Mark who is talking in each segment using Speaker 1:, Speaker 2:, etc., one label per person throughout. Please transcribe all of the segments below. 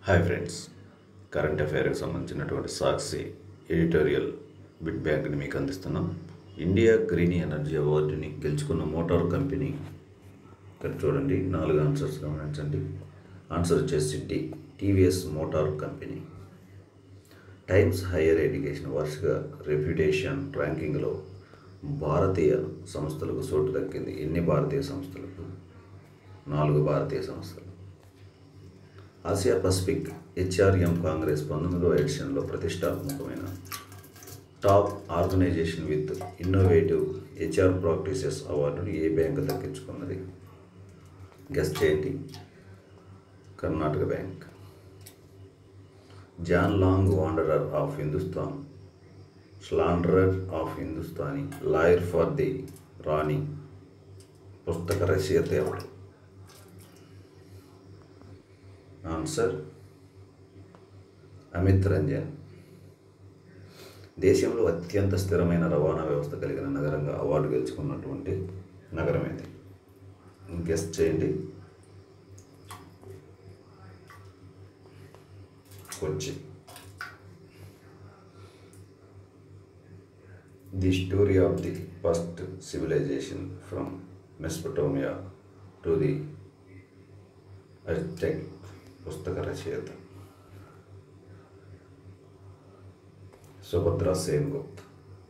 Speaker 1: hi friends current అఫైర్కి సంబంధించినటువంటి సాక్షి editorial bid బ్యాంక్ని మీకు అందిస్తున్నాం ఇండియా గ్రీన్ ఎనర్జీ అవార్డుని గెలుచుకున్న మోటార్ కంపెనీ ఇక్కడ చూడండి నాలుగు ఆన్సర్స్ గమనించండి ఆన్సర్ వచ్చేసి D TVS motor company Times higher education వార్షిక రెప్యుటేషన్ ర్యాంకింగ్లో భారతీయ సంస్థలకు చోటు దక్కింది ఎన్ని భారతీయ సంస్థలకు నాలుగు భారతీయ సంస్థలు ఆసియా పసిఫిక్ హెచ్ఆర్ఎం కాంగ్రెస్ పంతొమ్మిదవ ఎడిషన్లో ప్రతిష్టాత్మకమైన top organisation with innovative HR practices అవార్డును ఏ బ్యాంక్ దక్కించుకున్నది గెస్ట్ చేయండి Karnataka bank John Lang wanderer of Hindustan slanderer of Hindustani lawyer for the Rani పుస్తక రచయిత ఎవరు ఆన్సర్ అమిత్ రంజన్ దేశంలో అత్యంత స్థిరమైన రవాణా వ్యవస్థ కలిగిన నగరంగా అవార్డు గెలుచుకున్నటువంటి నగరం ఇది గెస్ట్ చేయండి Kochi the story of the first civilisation from Mesopotamia to the Aztec పుస్తక రచయిత Subhadra Sen Gupta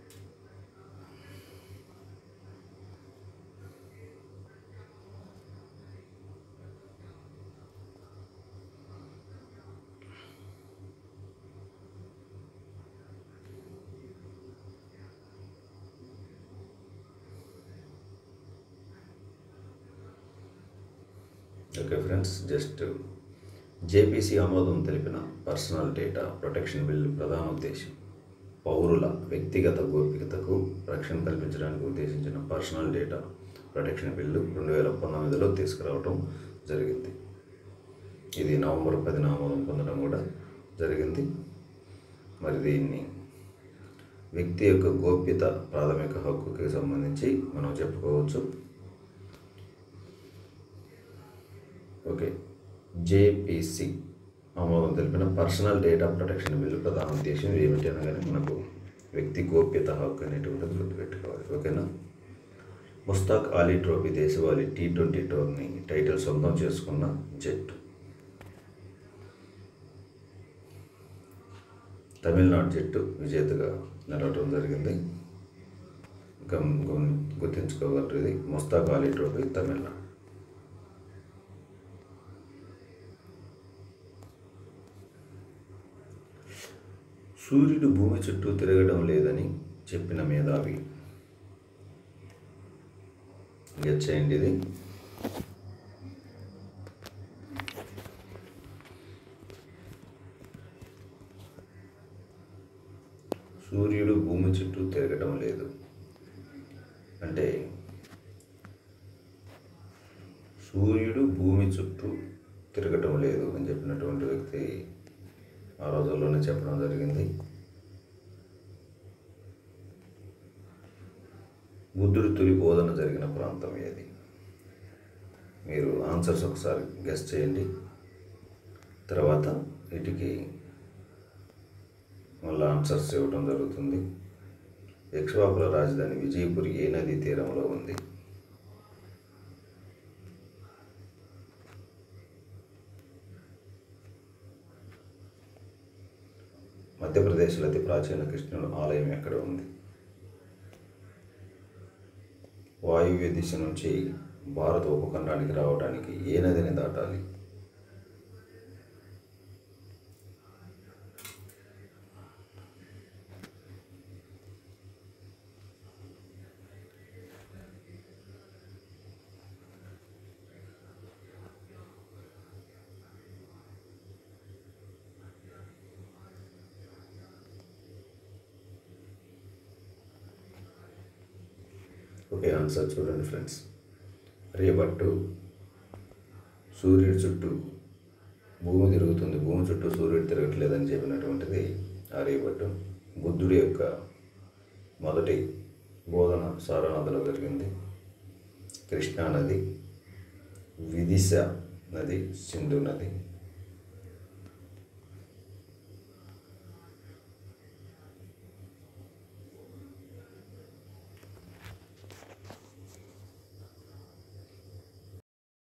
Speaker 1: okay friends just JPC ఆమోదం తెలిపిన పర్సనల్ డేటా ప్రొటెక్షన్ బిల్లు ప్రధాన ఉద్దేశం పౌరుల వ్యక్తిగత గోప్యతకు రక్షణ కల్పించడానికి ఉద్దేశించిన పర్సనల్ డేటా ప్రొటెక్షన్ బిల్లు రెండు వేల పంతొమ్మిదిలో తీసుకురావడం జరిగింది ఇది నవంబర్ పదిన ఆమోదం పొందడం కూడా జరిగింది మరి దీన్ని వ్యక్తి యొక్క గోప్యత ప్రాథమిక హక్కుకి సంబంధించి మనం చెప్పుకోవచ్చు ఓకే జేపీసీ ఆమోదం తెలిపిన పర్సనల్ డేటా ప్రొటెక్షన్ బిల్లు ప్రధాన ఉద్దేశం ఏమిటి అనగానే మనకు వ్యక్తి గోప్యత హక్కు అనేటువంటిది గుర్తుపెట్టుకోవాలి ఓకేనా ముస్తాక్ అలీ ట్రోఫీ దేశవాళీ టీ ట్వంటీ టోర్ని టైటిల్ సొంతం చేసుకున్న జట్టు తమిళనాడు జట్టు విజేతగా నిలవటం జరిగింది గమ్ గుమ్- గుర్తుంచుకోగలరు ఇది ముస్తాక్ అలీ ట్రోఫీ తమిళనాడు సూర్యుడు భూమి చుట్టూ తిరగడం లేదని చెప్పిన మేధావి గెట్ చేయండి ఇది సూర్యుడు భూమి చుట్టూ తిరగడం లేదు అంటే సూర్యుడు భూమి చుట్టూ తిరగటం లేదు అని చెప్పినటువంటి వ్యక్తి ఆ రోజుల్లోనే చెప్పడం జరిగింది బుద్ధుడి తొలి బోధన జరిగిన ప్రాంతం ఏది మీరు ఆన్సర్స్ ఒకసారి గెస్ట్ చేయండి తర్వాత వీటికి మళ్ళీ ఆన్సర్స్ ఇవ్వడం జరుగుతుంది యక్షవాకుల రాజధాని విజయపురి ఏ నదీ తీరంలో ఉంది మధ్యప్రదేశ్లో అతి ప్రాచీన కృష్ణుడు ఆలయం ఎక్కడ ఉంది వాయువ్య దిశ నుంచి భారత ఉపఖండానికి రావడానికి ఏ నదిని దాటాలి ఓకే ఆన్సర్ చూడండి ఫ్రెండ్స్ రేపట్టు సూర్యుడి చుట్టూ భూమి తిరుగుతుంది భూమి చుట్టూ సూర్యుడు తిరగట్లేదని చెప్పినటువంటిది ఆర్యభట్టు బుద్ధుడి యొక్క మొదటి బోధన సారనాథలో జరిగింది కృష్ణా నది విదిశ నది సింధు నది